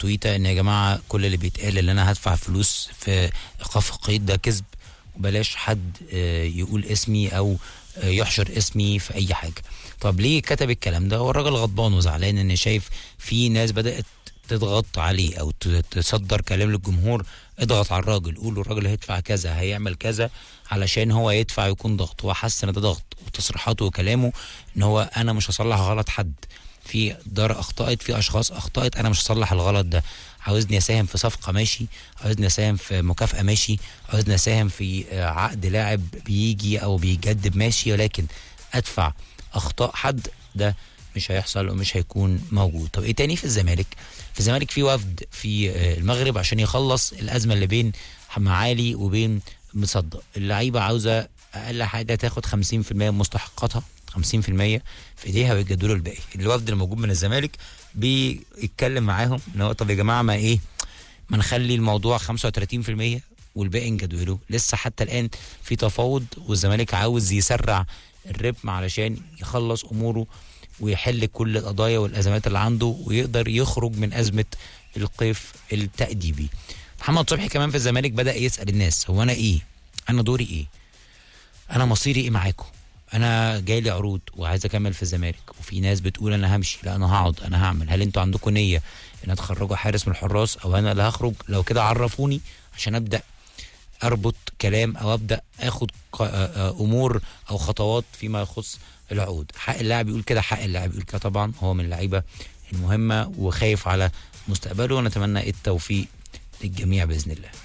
تويته ان يا جماعه كل اللي بيتقال ان انا هدفع فلوس في ايقاف القيد ده كذب وبلاش حد آه، يقول اسمي او آه، يحشر اسمي في اي حاجه طب ليه كتب الكلام ده هو الراجل غضبان وزعلان ان شايف في ناس بدات تضغط عليه او ت- تصدر كلام للجمهور اضغط على الراجل قول له الراجل هيدفع كذا هيعمل كذا علشان هو يدفع يكون ضغط هو حس ان ده ضغط وتصريحاته وكلامه ان هو انا مش هصلح غلط حد في دار اخطأت في اشخاص اخطأت انا مش هصلح الغلط ده عاوزني اساهم في صفقه ماشي عاوزني اساهم في مكافاه ماشي عاوزني اساهم في آه، عقد لاعب بيجي او بيجدد ماشي ولكن ادفع اخطاء حد ده مش هيحصل ومش هيكون موجود طب ايه تاني في الزمالك في الزمالك في وفد في آه، المغرب عشان يخلص الازمه اللي بين معالي وبين مصدق اللعيبه عاوزه اقل حاجه تاخد 50% من مستحقاتها 50% في ايديها ويجددوا الباقي الوفد اللي موجود من الزمالك بيتكلم معاهم ان هو طب يا جماعه ما ايه ما نخلي الموضوع 35% والباقي نجدوله لسه حتى الان في تفاوض والزمالك عاوز يسرع الريتم علشان يخلص اموره ويحل كل القضايا والازمات اللي عنده ويقدر يخرج من ازمه القيف التاديبي محمد صبحي كمان في الزمالك بدا يسال الناس هو انا ايه انا دوري ايه انا مصيري ايه معاكم انا جاي لي عروض وعايز اكمل في الزمالك وفي ناس بتقول انا همشي لا انا هقعد انا هعمل هل انتوا عندكم نيه ان تخرجوا حارس من الحراس او انا اللي هخرج لو كده عرفوني عشان ابدا اربط كلام او ابدا اخد ق- آه، آه، امور او خطوات فيما يخص العقود حق اللاعب يقول كده حق اللاعب يقول كده طبعا هو من اللعيبه المهمه وخايف على مستقبله ونتمنى التوفيق للجميع باذن الله